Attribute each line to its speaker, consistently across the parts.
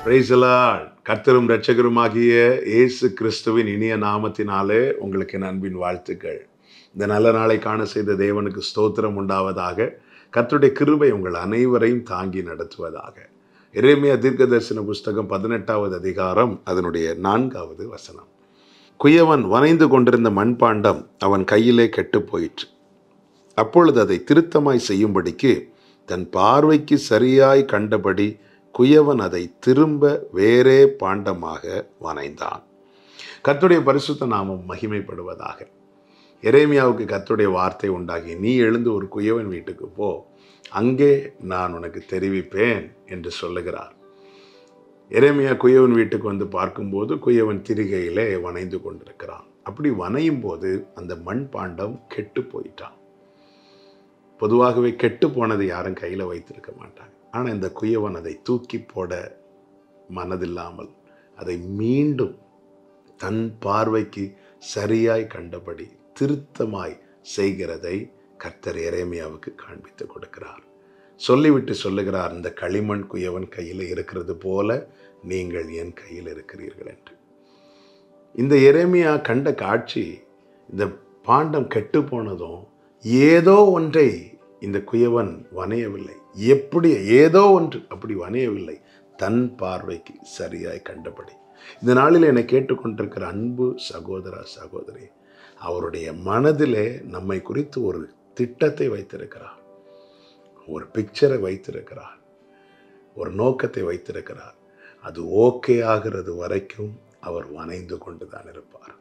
Speaker 1: பிரைசலால் கர்த்தரும் இரட்சகருமாகிய இயேசு கிறிஸ்துவின் இனிய நாமத்தினாலே உங்களுக்கு என் அன்பின் வாழ்த்துக்கள் இந்த நல்ல நாளை காண செய்த தேவனுக்கு ஸ்தோத்திரம் உண்டாவதாக கர்த்தருடைய கிருபை உங்கள் அனைவரையும் தாங்கி நடத்துவதாக எரேமியா தீர்க்கதரிசன புஸ்தகம் பதினெட்டாவது அதிகாரம் அதனுடைய நான்காவது வசனம் குயவன் வனைந்து கொண்டிருந்த மண்பாண்டம் அவன் கையிலே கெட்டுப் போயிற்று அப்பொழுது அதை திருத்தமாய் செய்யும்படிக்கு தன் பார்வைக்கு சரியாய் கண்டபடி குயவன் அதை திரும்ப வேறே பாண்டமாக வனைந்தான் கர்த்தருடைய பரிசுத்த நாமம் மகிமைப்படுவதாக எரேமியாவுக்கு கர்த்தருடைய வார்த்தை உண்டாகி நீ எழுந்து ஒரு குயவன் வீட்டுக்கு போ அங்கே நான் உனக்கு தெரிவிப்பேன் என்று சொல்லுகிறார் எரேமியா குயவன் வீட்டுக்கு வந்து பார்க்கும்போது குயவன் திரிகையிலே வனைந்து கொண்டிருக்கிறான் அப்படி வனையும் போது அந்த மண் பாண்டம் கெட்டு போயிட்டான் பொதுவாகவே கெட்டு போனது யாரும் கையில் வைத்திருக்க மாட்டாங்க ஆனால் இந்த குயவன் அதை தூக்கி போட மனதில்லாமல் அதை மீண்டும் தன் பார்வைக்கு சரியாய் கண்டபடி திருத்தமாய் செய்கிறதை கர்த்தர் எரேமியாவுக்கு காண்பித்து கொடுக்கிறார் சொல்லிவிட்டு சொல்லுகிறார் இந்த களிமண் குயவன் கையில் இருக்கிறது போல நீங்கள் என் கையில் இருக்கிறீர்கள் என்று இந்த எரேமியா கண்ட காட்சி இந்த பாண்டம் கெட்டு போனதும் ஏதோ ஒன்றை இந்த குயவன் வனையவில்லை எப்படி ஏதோ ஒன்று அப்படி வனையவில்லை தன் பார்வைக்கு சரியாய் கண்டபடி இந்த நாளில் என்னை கேட்டுக்கொண்டிருக்கிற அன்பு சகோதர சகோதரி அவருடைய மனதிலே நம்மை குறித்து ஒரு திட்டத்தை வைத்திருக்கிறார் ஒரு பிக்சரை வைத்திருக்கிறார் ஒரு நோக்கத்தை வைத்திருக்கிறார் அது ஓகே ஆகிறது வரைக்கும் அவர் வனைந்து கொண்டு தான் இருப்பார்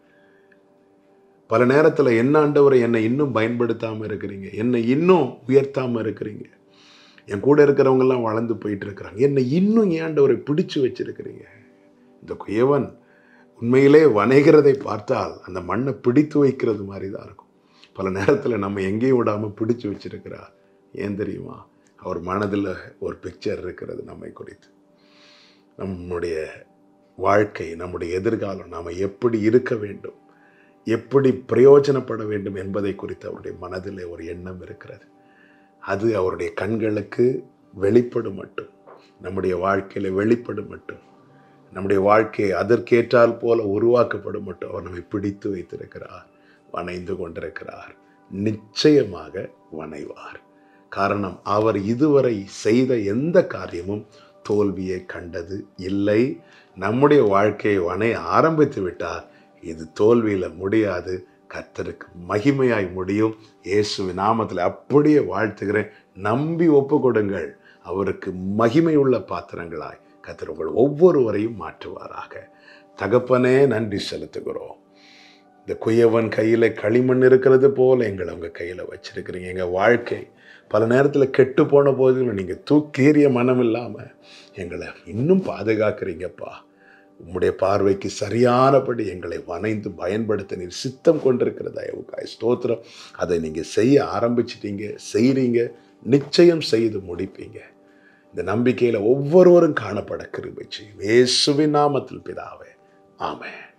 Speaker 1: பல நேரத்தில் என்ன ஆண்டவரை என்னை இன்னும் பயன்படுத்தாமல் இருக்கிறீங்க என்னை இன்னும் உயர்த்தாமல் இருக்கிறீங்க என் கூட இருக்கிறவங்கெல்லாம் வளர்ந்து போயிட்டு இருக்கிறாங்க என்னை இன்னும் ஏன் ஆண்டவரை பிடிச்சு வச்சிருக்கிறீங்க இந்த குயவன் உண்மையிலே வனைகிறதை பார்த்தால் அந்த மண்ணை பிடித்து வைக்கிறது மாதிரி தான் இருக்கும் பல நேரத்தில் நம்ம எங்கேயும் விடாமல் பிடிச்சு வச்சிருக்கிறார் ஏன் தெரியுமா அவர் மனதில் ஒரு பிக்சர் இருக்கிறது நம்மை குறித்து நம்முடைய வாழ்க்கை நம்முடைய எதிர்காலம் நாம் எப்படி இருக்க வேண்டும் எப்படி பிரயோஜனப்பட வேண்டும் என்பதை குறித்து அவருடைய மனதில் ஒரு எண்ணம் இருக்கிறது அது அவருடைய கண்களுக்கு வெளிப்படும் மட்டும் நம்முடைய வாழ்க்கையில் வெளிப்படும் மட்டும் நம்முடைய வாழ்க்கையை அதற்கேற்றால் போல உருவாக்கப்படும் மட்டும் அவர் நம்மை பிடித்து வைத்திருக்கிறார் வனைந்து கொண்டிருக்கிறார் நிச்சயமாக வனைவார் காரணம் அவர் இதுவரை செய்த எந்த காரியமும் தோல்வியை கண்டது இல்லை நம்முடைய வாழ்க்கையை வனைய ஆரம்பித்து விட்டார் இது தோல்வியில் முடியாது கர்த்தருக்கு மகிமையாய் முடியும் இயேசுவின் நாமத்தில் அப்படியே வாழ்த்துகிறேன் நம்பி ஒப்பு கொடுங்கள் அவருக்கு மகிமையுள்ள பாத்திரங்களாய் கர்த்தர் உங்கள் ஒவ்வொருவரையும் மாற்றுவாராக தகப்பனே நன்றி செலுத்துகிறோம் இந்த குயவன் கையில் களிமண் இருக்கிறது போல எங்களை உங்கள் கையில் வச்சிருக்கிறீங்க எங்கள் வாழ்க்கை பல நேரத்தில் கெட்டு போன போதிலும் நீங்கள் தூக்கீறிய மனம் இல்லாமல் எங்களை இன்னும் பாதுகாக்கிறீங்கப்பா உம்முடைய பார்வைக்கு சரியானபடி எங்களை வனைந்து பயன்படுத்த நீர் சித்தம் கொண்டிருக்கிற தயவுக்காய் ஸ்தோத்திரம் அதை நீங்கள் செய்ய ஆரம்பிச்சிட்டீங்க செய்கிறீங்க நிச்சயம் செய்து முடிப்பீங்க இந்த நம்பிக்கையில் ஒவ்வொருவரும் காணப்பட கிருபை செய்யும் இயேசுவின் நாமத்தில் பிதாவே ஆமென்